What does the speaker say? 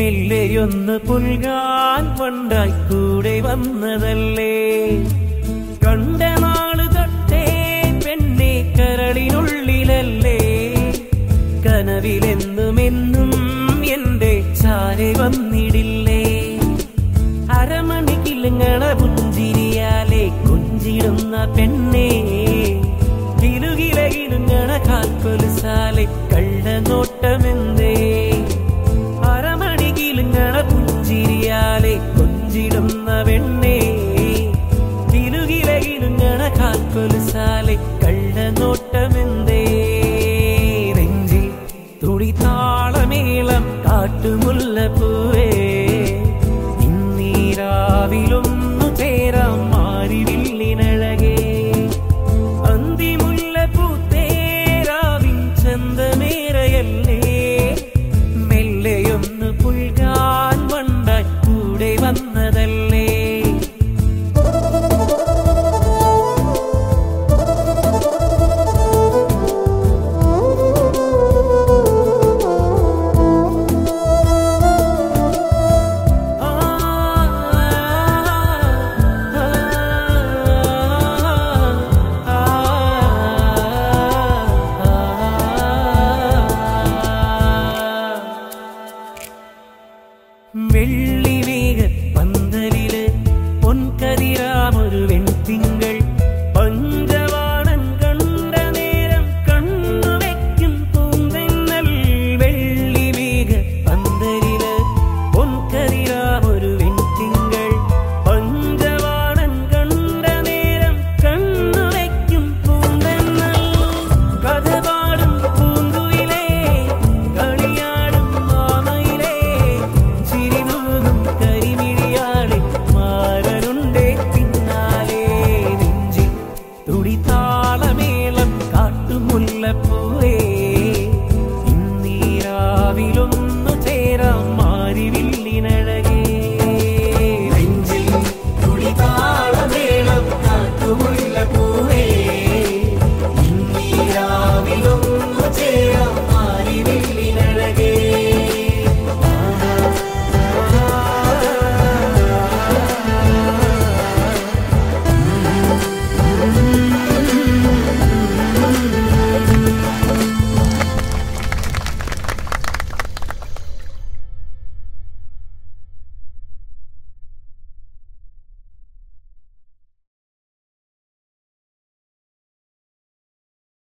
മെല്ലെയൊന്ന് പുൽകാൻ വണ്ടായി കൂടെ വന്നതല്ലേ കണ്ട നാള് തൊട്ടേ പെണ്ണെ കരളിനുള്ളിലല്ലേ കനവിലെന്നുമെന്നും എന്റെ ചാരെ വന്നിടില്ലേ അരമണി കിളുങ്ങണ പുഞ്ചിരിയാലെ കൊഞ്ചിടുന്ന പെണ്ണേ കിലുകില കിലുങ്ങണ കാൽക്കൊലുസാലെ കള്ള നോട്ടമെന്തേ അരമണി കിലുങ്ങണ പുഞ്ചിരിയാലെ കൊഞ്ചിടുന്ന പെണ്ണേ കിലുകില കിലുങ്ങണ കാൽക്കൊലുസാലെ കള്ള നോട്ടമെന്തേ നെഞ്ചിൽ തുടി താളമേളം കാട്ടുമുല്ല പൂവേ ഇന്നീരാവിലും